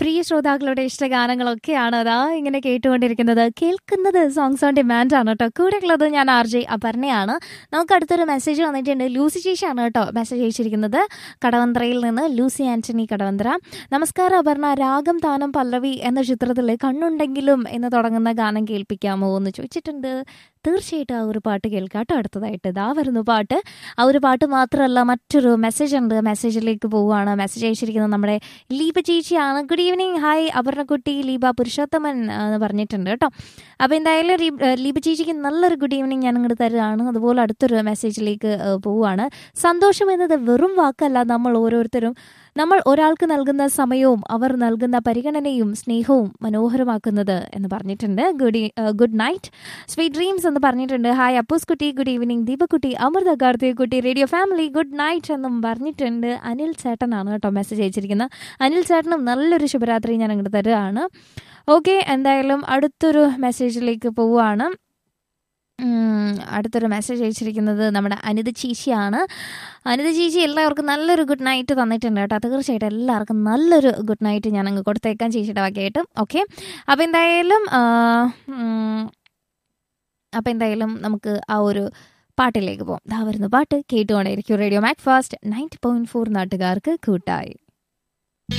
പ്രിയ ശ്രോതാക്കളുടെ ഇഷ്ടഗാനങ്ങളൊക്കെയാണ് അതാ ഇങ്ങനെ കേട്ടുകൊണ്ടിരിക്കുന്നത് കേൾക്കുന്നത് സോങ്സ് ഓൺ ഡിമാൻഡ് ആണ് കേട്ടോ കൂടെ ഉള്ളത് ഞാൻ ആർ ജെ അപർണയാണ് നമുക്ക് അടുത്തൊരു മെസ്സേജ് വന്നിട്ടുണ്ട് ലൂസി ചേച്ചിയാണ് കേട്ടോ മെസ്സേജ് അയച്ചിരിക്കുന്നത് കടവന്ത്രയിൽ നിന്ന് ലൂസി ആന്റണി കടവന്ത്ര നമസ്കാരം അപർണ രാഗം താനം പല്ലവി എന്ന ചിത്രത്തിലെ കണ്ണുണ്ടെങ്കിലും എന്ന് തുടങ്ങുന്ന ഗാനം കേൾപ്പിക്കാമോ എന്ന് ചോദിച്ചിട്ടുണ്ട് തീർച്ചയായിട്ടും ആ ഒരു പാട്ട് കേൾക്കാം കേട്ടോ അടുത്തതായിട്ട് ഇതാ വരുന്നു പാട്ട് ആ ഒരു പാട്ട് മാത്രമല്ല മറ്റൊരു മെസ്സേജ് ഉണ്ട് മെസ്സേജിലേക്ക് പോവുകയാണ് മെസ്സേജ് അയച്ചിരിക്കുന്നത് നമ്മുടെ ലീപ ചേച്ചിയാണ് ഗുഡ് ഈവനിങ് ഹായ് അപർണക്കുട്ടി ലീബ പുരുഷോത്തമൻ ആ, എന്ന് പറഞ്ഞിട്ടുണ്ട് കേട്ടോ അപ്പോൾ എന്തായാലും ലീ- ഏ, ലീപ ചേച്ചിക്ക് നല്ലൊരു ഗുഡ് ഈവനിങ് ഞാൻ ഇങ്ങോട്ട് തരുകയാണ് അതുപോലെ അടുത്തൊരു മെസ്സേജിലേക്ക് ഏ, പോവുകയാണ് സന്തോഷം എന്നത് വെറും വാക്കല്ല നമ്മൾ ഓരോരുത്തരും നമ്മൾ ഒരാൾക്ക് നൽകുന്ന സമയവും അവർ നൽകുന്ന പരിഗണനയും സ്നേഹവും മനോഹരമാക്കുന്നത് എന്ന് പറഞ്ഞിട്ടുണ്ട് good good night sweet dreams എന്ന് പറഞ്ഞിട്ടുണ്ട് ഹായ് അപ്പൂസ് കുട്ടി ഗുഡ് ഈവനിങ് ദീപക്കുട്ടി അമൃത കാർത്തിക് കുട്ടി റേഡിയോ ഫാമിലി ഗുഡ് നൈറ്റ് എന്നും പറഞ്ഞിട്ടുണ്ട് അനിൽ ചേട്ടനാണ് കേട്ടോ മെസ്സേജ് അയച്ചിരിക്കുന്നത് അനിൽ ചേട്ടനും നല്ലൊരു ശുഭരാത്രി ഞാൻ അങ്ങോട്ട് തരുകയാണ് ഓക്കെ എന്തായാലും അടുത്തൊരു മെസ്സേജിലേക്ക് പോവുകയാണ് ഉം, അടുത്തൊരു മെസ്സേജ് അയച്ചിരിക്കുന്നത് നമ്മുടെ അനിത ചീച്ചിയാണ് അനിത ചീച്ചി എല്ലാവർക്കും നല്ലൊരു ഗുഡ് നൈറ്റ് തന്നിട്ടുണ്ട് കേട്ടോ തീർച്ചയായിട്ടും എല്ലാവർക്കും നല്ലൊരു ഗുഡ് നൈറ്റ് ഞാൻ അങ്ങ് കൊടുത്തേക്കാം ചേച്ചിയുടെ വകയായിട്ടും ഓക്കെ അപ്പോൾ എന്തായാലും ആ, ഉം, അപ്പോൾ എന്തായാലും നമുക്ക് ആ ഒരു പാട്ടിലേക്ക് പോകാം ദാ വരുന്നു പാട്ട് കേട്ടുകൊണ്ടേയിരിക്കും radio Macfast ninety point four നാട്ടുകാർക്ക് കൂട്ടായി